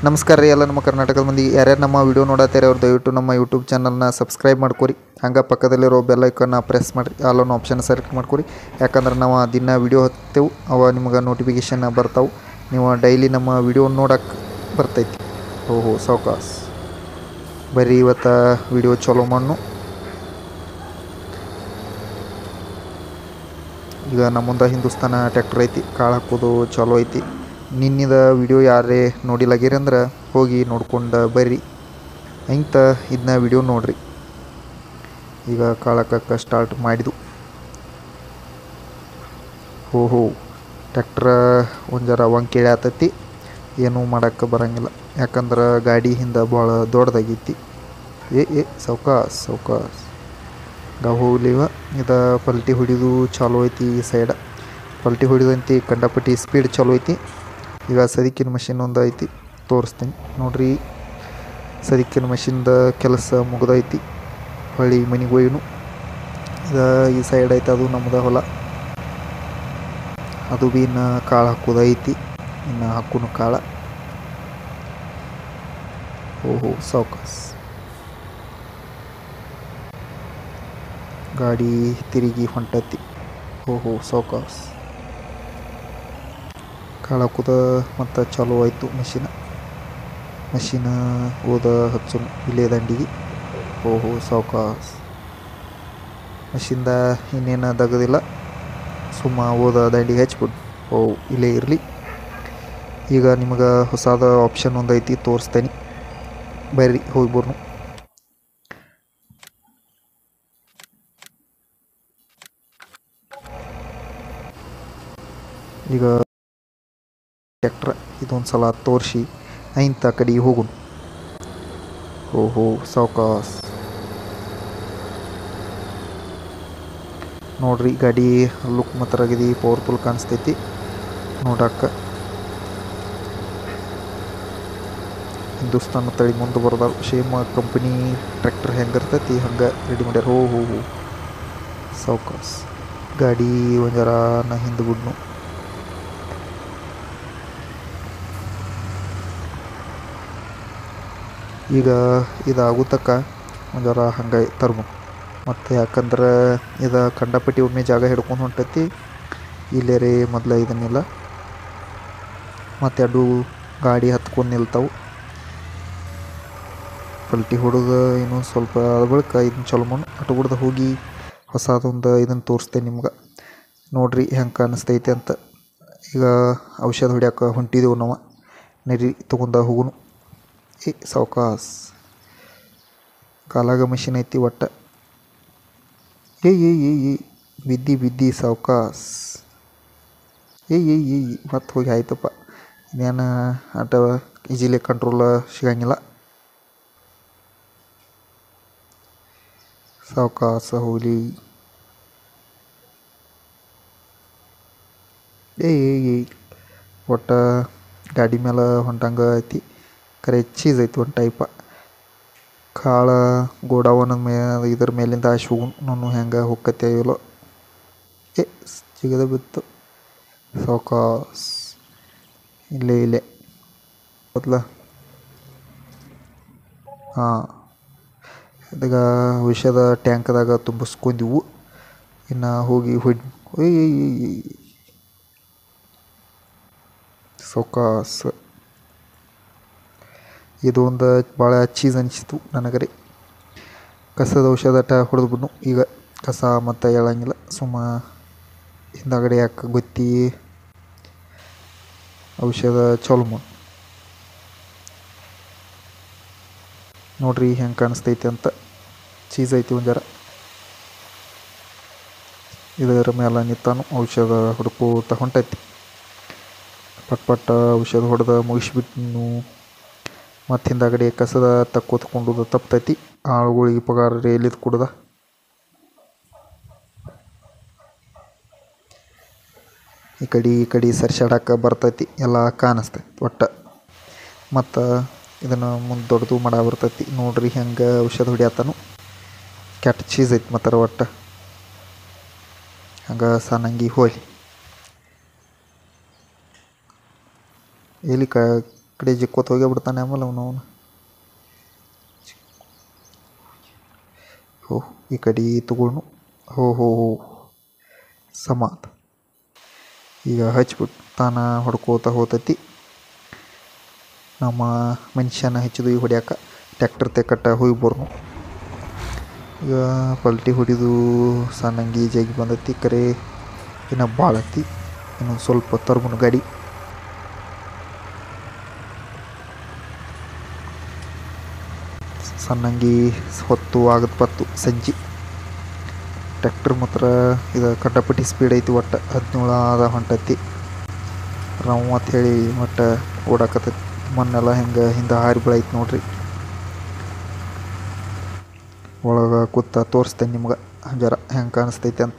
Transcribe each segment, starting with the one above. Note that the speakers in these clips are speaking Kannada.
ನಮಸ್ಕಾರ ರೀ ಎಲ್ಲ ನಮ್ಮ ಕರ್ನಾಟಕದ ಮಂದಿ ಯಾರ್ಯಾರು ನಮ್ಮ ವಿಡಿಯೋ ನೋಡತ್ತಾರೆ ಅವ್ರು ದಯವಿಟ್ಟು ನಮ್ಮ ಯೂಟ್ಯೂಬ್ ಚಾನಲ್ನ ಸಬ್ಸ್ಕ್ರೈಬ್ ಮಾಡ್ಕೊರಿ ಹಂಗೆ ಪಕ್ಕದಲ್ಲಿರೋ ಬೆಲ್ ಐಕನ್ನ ಪ್ರೆಸ್ ಮಾಡಿರಿ ಅಲ್ಲೊಂದು ಆಪ್ಷನ್ ಸೆಲೆಕ್ಟ್ ಮಾಡ್ಕೊರಿ ಯಾಕಂದ್ರೆ ನಾವು ದಿನ ವಿಡಿಯೋ ಹತ್ತೇವು ಅವ ನಿಮ್ಗೆ ನೋಟಿಫಿಕೇಷನ್ ಬರ್ತಾವೆ ನೀವು ಡೈಲಿ ನಮ್ಮ ವಿಡಿಯೋ ನೋಡಕ್ಕೆ ಬರ್ತೈತಿ ಓಹೋ ಸಾವ್ಕಾಸ್ ಬರ್ರಿ ಇವತ್ತು ವಿಡಿಯೋ ಚಲೋ ಮಣ್ಣು ಈಗ ನಮ್ಮ ಮುಂದೆ ಹಿಂದೂಸ್ತಾನ ಟ್ಯಾಕ್ಟರ್ ಐತಿ ಕಾಳು ಹಾಕೋದು ಚಲೋ ಐತಿ ನಿನ್ನಿದ ವಿಡಿಯೋ ಯಾರೇ ನೋಡಿಲಾಗಿರಿ ಅಂದ್ರೆ ಹೋಗಿ ನೋಡ್ಕೊಂಡು ಬರ್ರಿ ಇಂಥ ಇದನ್ನ ವಿಡಿಯೋ ನೋಡ್ರಿ ಈಗ ಕಾಳು ಹಾಕಕ್ಕೆ ಸ್ಟಾರ್ಟ್ ಮಾಡಿದು ಹೋ ಹೋ ಟ್ಯಾಕ್ಟ್ರ ಒಂದು ಜರ ವಂಕ್ ಆತೈತಿ ಏನೂ ಮಾಡೋಕ್ಕೆ ಬರಂಗಿಲ್ಲ ಯಾಕಂದ್ರೆ ಗಾಡಿ ಹಿಂದೆ ಭಾಳ ದೊಡ್ಡದಾಗೈತಿ ಏ ಏ ಸೌಕಾಸ್ ಸೌಕಾಸ್ ಗಾವ್ ಹೋಗ್ಲಿವ ಇದು ಪಲ್ಟಿ ಹೊಡಿದು ಚಾಲೋ ಐತಿ ಈ ಸೈಡ ಪಲ್ಟಿ ಹೊಡಿದಂತಿ ಕಂಡಪಟ್ಟಿ ಸ್ಪೀಡ್ ಚಲೋ ಐತಿ ಈಗ ಸದಿಕಿನ ಮಷಿನ್ ಒಂದು ಐತಿ ತೋರಿಸ್ತೀನಿ ನೋಡ್ರಿ ಸದಿಕಿನ ಮಷಿನ್ದ ಕೆಲಸ ಮುಗ್ದೈತಿ ಹೊಳ್ಳಿ ಮನೆಗೆ ಹೋಯ್ನು ಇದು ಈ ಸೈಡ್ ಐತೆ ಅದು ನಮ್ದು ಹೊಲ ಅದು ಭೀ ಇನ್ನು ಕಾಳು ಹಾಕೋದು ಐತಿ ಇನ್ನು ಹಾಕುನು ಕಾಳು ಓಹೋ ಸಾವ್ಕಾಸ್ ಗಾಡಿ ತಿರುಗಿ ಹೊಂಟತಿ ಓಹೋ ಸಾವ್ಕಾಸ್ ಕಾಳು ಹಾಕೋದ ಮತ್ತು ಚಾಲೂ ಆಯಿತು ಮಷಿನ ಮಷಿನ ಓದ ಹಚ್ಚು ಇಲ್ಲೇ ದಂಡಿಗೆ ಓಹೋ ಸಾವ್ಕಾಸ್ ಮಷಿನ್ದ ಇನ್ನೇನು ದಗದಿಲ್ಲ ಸುಮ್ಮ ಓದ ದಂಡಿಗೆ ಹಚ್ಬಿಡು ಓ ಇಲ್ಲೇ ಇರಲಿ ಈಗ ನಿಮಗೆ ಹೊಸದ ಆಪ್ಷನ್ ಒಂದು ಐತಿ ತೋರಿಸ್ತೇನೆ ಬರ್ರಿ ಹೋಗಿ ಬರ್ನು ಈಗ ಟ್ಯಾಕ್ಟ್ರ ಇದೊಂದು ಸಲ ತೋರಿಸಿ ಇಂಥ ಕಡೆಗೆ ಹೋಗುನು ಓಹೋ ಸಾವ್ಕಾಸ್ ನೋಡ್ರಿ ಗಾಡಿ ಲುಕ್ ಮಾತ್ರ ಅಗದಿ ಪವರ್ಫುಲ್ ಕಾಣಿಸ್ತೈತಿ ನೋಡಕ್ಕೆ ಹಿಂದೂಸ್ತಾನ ತಳಿ ಮುಂದೆ ಬರ್ದಾವ ಸೇಮ್ ಕಂಪ್ನಿ ಟ್ರ್ಯಾಕ್ಟರ್ ಹೆಂಗಿರ್ತೈತಿ ಹಂಗೆ ರೆಡಿ ಮಾಡ್ಯಾರ ಹೋ ಹೋ ಹೋ ಸಾವ್ಕಾಸ್ ಗಾಡಿ ಒಂದು ಜರ ನಾ ಹಿಂದೆ ಬಿಡ್ನು ಈಗ ಇದಾಗುತ್ತಕ್ಕ ಒಂದು ಜರ ಹಂಗೆ ತರ್ಬು ಮತ್ತು ಯಾಕಂದ್ರೆ ಇದು ಕಂಡಪಟ್ಟಿ ಒಮ್ಮೆ ಜಾಗ ಹಿಡ್ಕೊಂಡು ಹೊಂಟೈತಿ ಇಲ್ಲೇ ರೀ ಮೊದಲ ಇದನ್ನಿಲ್ಲ ಮತ್ತು ಎರಡು ಗಾಡಿ ಹತ್ಕೊಂಡು ನಿಲ್ತಾವು ಪಲ್ಟಿ ಹೊಡೆದು ಇನ್ನೊಂದು ಸ್ವಲ್ಪ ಅದ ಬಳಿಕ ಇದನ್ನ ಚಲೋ ಮಾಡಿ ಅಟ್ಬಿಡ್ದು ಹೋಗಿ ಹೊಸದೊಂದು ಇದನ್ನು ತೋರಿಸ್ತೇನೆ ನಿಮ್ಗೆ ನೋಡ್ರಿ ಹೆಂಗೆ ಕಾಣಿಸ್ತೈತೆ ಅಂತ ಈಗ ಔಷಧ ಹೊಡ್ಯಾಕೆ ಹೊಂಟಿದೆವು ನಾವು ನರಿ ತೊಗೊಂಡ ಹೋಗುನು ಏ ಸಾವ್ಕಾಸ್ ಕಾಲಾಗ ಮಷಿನ್ ಐತಿ ಒಟ್ಟು ಏ ಏ ಏ ಏ ಬಿದ್ದಿ ಬಿದ್ದಿ ಸಾವ್ಕಾಸ್ ಏ ಏ ಏ ಮತ್ತೆ ಹೋಗಿ ಆಯ್ತಪ್ಪ ಇದೇನು ಆಟ ಈಜಿಲಿ ಕಂಟ್ರೋಲ್ ಸಿಗಂಗಿಲ್ಲ ಸಾವ್ಕಾಸ ಹೋಗ್ಲಿ ಏ ಏ ಏ ಒಟ್ಟು ಗಾಡಿ ಮೇಲೆ ಹೊಂಟಂಗೆ ಐತಿ ಕರೆ ಚೀಸ್ ಐತಿ ಒಂದು ಟೈಪ ಕಾಳು ಗೋಡಾವನ ಮೇ ಇದ್ರ ಮೇಲಿಂದ ಆಶ್ ಹೋಗು ನಾನು ಹೆಂಗೆ ಹೊಕ್ಕತ್ತೆ ಇಲ್ಲೋ ಏ ಸಿಗದ ಬಿತ್ತು ಸಾವ್ಕಾಸ್ ಇಲ್ಲೇ ಇಲ್ಲೇ ಮೊದಲ ಹಾಂ ಅದಾಗ ಔಷಧ ಟ್ಯಾಂಕ್ದಾಗ ತುಂಬಿಸ್ಕೊಂಡಿವು ಇನ್ನು ಹೋಗಿ ಹೊಡ್ ಒಯ್ ಸಾವ್ಕಾಸ್ ಇದು ಒಂದು ಭಾಳ ಚೀಸ್ ಅನಿಸಿತು ನನಗೆ ರೀ ಕಸದ ಔಷಧ ಹೊಡೆದ್ಬಿಡ್ನು ಈಗ ಕಸ ಮತ್ತು ಹೇಳಂಗಿಲ್ಲ ಸುಮ್ಮ ಹಿಂದಗಡೆ ಯಾಕೆ ಗೊತ್ತಿ ಔಷಧ ಚಾಲು ಮಾಡಿ ನೋಡ್ರಿ ಹೆಂಗೆ ಕಾಣಿಸ್ತೈತಿ ಅಂತ ಚೀಸ್ ಐತಿ ಒಂದು ಜರ ಇದರ ಮೇಲೆ ನಿಂತಾನು ಔಷಧ ಹೊಡ್ಕೋತ ಹೊಂಟೈತಿ ಪಟ್ ಪಟ್ ಔಷಧ ಹೊಡೆದ ಮುಗಿಸ್ಬಿಟ್ಟು ಮತ್ತು ಹಿಂದಾಗಡೆ ಕಸದ ತಕ್ಕೋತ್ಕೊಂಡು ತಪ್ತೈತಿ ಆಳುಗಳಿಗೆ ಪಗಾರ ಎಲ್ಲಿದ್ದು ಕುಡ್ದ ಈ ಕಡೆ ಈ ಕಡೆ ಸರ್ಸಾಡಕ್ಕೆ ಬರ್ತೈತಿ ಎಲ್ಲ ಕಾಣಿಸ್ತೈತಿ ಒಟ್ಟು ಮತ್ತು ಇದನ್ನು ಮುಂದೆ ದೊಡ್ಡದು ಮಾಡ ಬರ್ತೈತಿ ನೋಡ್ರಿ ಹೆಂಗೆ ಔಷಧ ಹೊಡಿಯತ್ತಾನು ಕೆಟ್ಟ ಚೀಸ್ ಐತಿ ಮತ್ತು ಒಟ್ಟು ಹಂಗೆ ಸಣ್ಣಂಗಿ ಹೋಯ್ಲಿ ಎಲ್ಲಿ ಕ ಕಡೆ ಜಿಕ್ಕೋತ ಹೋಗೇ ಬಿಡ್ತಾನೆ ಆಮೇಲೆ ಅವನು ಅವನು ಹೋ ಈ ಕಡೆ ತಗೊಂಡು ಹೋ ಹೋ ಹೋ ಸಮಾತ ಈಗ ಹಚ್ಬಿಟ್ಟು ತಾನ ಹೊಡ್ಕೋತ ಹೋತತಿ ನಮ್ಮ ಮನುಷ್ಯನ ಹಚ್ಚಿದು ಈ ಹೊಡ್ಯಾಕ ಟ್ಯಾಕ್ಟರ್ ತೆಕ್ಕಟ್ಟ ಹೋಗಿ ಬರ್ನು ಈಗ ಪಲ್ಟಿ ಹೊಡಿದು ಸಣ್ಣಂಗಿ ಜಗಿ ಬಂದೈತಿ ಕರೆ ಇನ್ನು ಭಾಳ ಐತಿ ಇನ್ನೊಂದು ಸ್ವಲ್ಪ ತರ್ಬನು ಗಾಡಿ ಸಣ್ಣಂಗಿ ಹೊತ್ತು ಆಗದ್ ಪತ್ತು ಸಂಜೆ ಟ್ಯಾಕ್ಟರ್ ಮಾತ್ರ ಇದು ಕಟ್ಟಪಟ್ಟಿ ಸ್ಪೀಡ್ ಐತಿ ಒಟ್ಟು ಹದಿನೇಳು ಆದ ಹೊಂಟೈತಿ ರವ್ ಅಂತ ಹೇಳಿ ಒಟ್ಟು ಓಡಾಕತ್ತೈತಿ ಮಣ್ಣೆಲ್ಲ ಹೆಂಗೆ ಹಿಂದೆ ಹಾರಿ ಬೀಳೈತಿ ನೋಡ್ರಿ ಒಳಗೆ ಕೂತ ತೋರಿಸ್ತೇನೆ ನಿಮ್ಗೆ ಜರ ಹೆಂಗೆ ಕಾಣಿಸ್ತೈತಿ ಅಂತ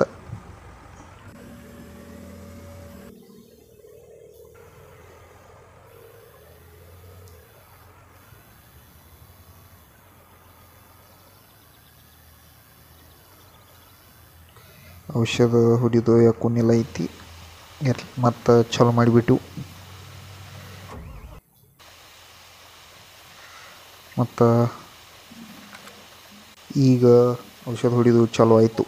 ಔಷಧ ಹೊಡಿದು ಯಾಕೂನಿಲ್ಲ ಐತಿ ಇರ್ಲಿ ಮತ್ತು ಚಲೋ ಮಾಡಿಬಿಟ್ಟು ಮತ್ತು ಈಗ ಔಷಧ ಹೊಡಿದು ಚಲೋ ಆಯಿತು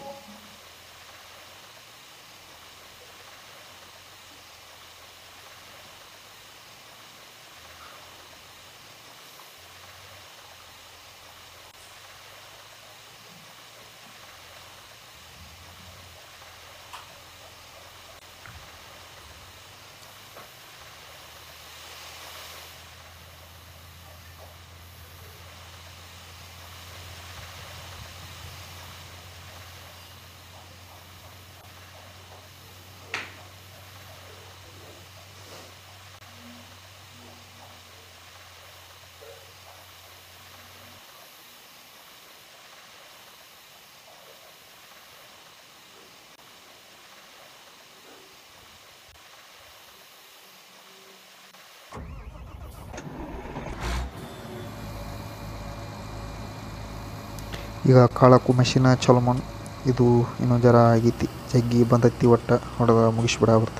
ಈಗ ಕಾಳಕ್ಕೂ ಮಷಿನ ಚಲೋ ಮಾಡು ಇದು ಇನ್ನೊಂದು ಜರ ಆಗೈತಿ ಜಗ್ಗಿ ಬಂದೈತಿ ಒಟ್ಟು ಹೊಡೆದ ಮುಗಿಸ್ಬಿಡ ಬರ್ತದೆ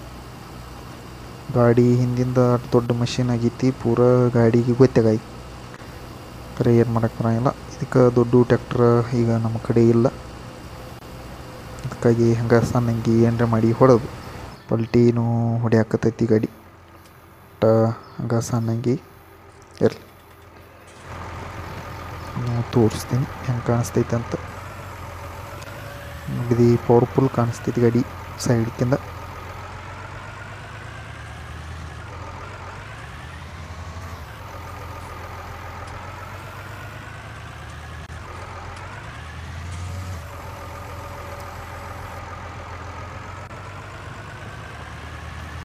ಗಾಡಿ ಹಿಂದಿಂದ ಅಷ್ಟ್ ದೊಡ್ಡ ಮಷಿನ್ ಆಗೈತಿ ಪೂರ ಗಾಡಿಗೆ ಗೊತ್ತಾಗೈತಿ ಖರೆ ಏನು ಮಾಡಕ್ಕೆ ಬರಂಗಿಲ್ಲ ಇದಕ್ಕೆ ದೊಡ್ಡ ಟ್ಯಾಕ್ಟ್ರ್ ಈಗ ನಮ್ಮ ಕಡೆ ಇಲ್ಲ ಅದಕ್ಕಾಗಿ ಹಂಗೆ ಸಣ್ಣಂಗಿ ಏನರ ಮಾಡಿ ಹೊಡೋದು ಪಲ್ಟಿನೂ ಹೊಡ್ಯಾಕತ್ತೈತಿ ಗಾಡಿ ಒಟ್ಟು ಹಂಗೆ ಸಣ್ಣಂಗಿ ಇರಲಿ ತೋರಿಸ್ತೀನಿ ಹೆಂಗೆ ಕಾಣಿಸ್ತೈತೆ ಅಂತ ಅಗದಿ ಪವರ್ಫುಲ್ ಕಾಣಿಸ್ತೈತಿ ಗಾಡಿ ಸೈಡ್ಕಿಂದ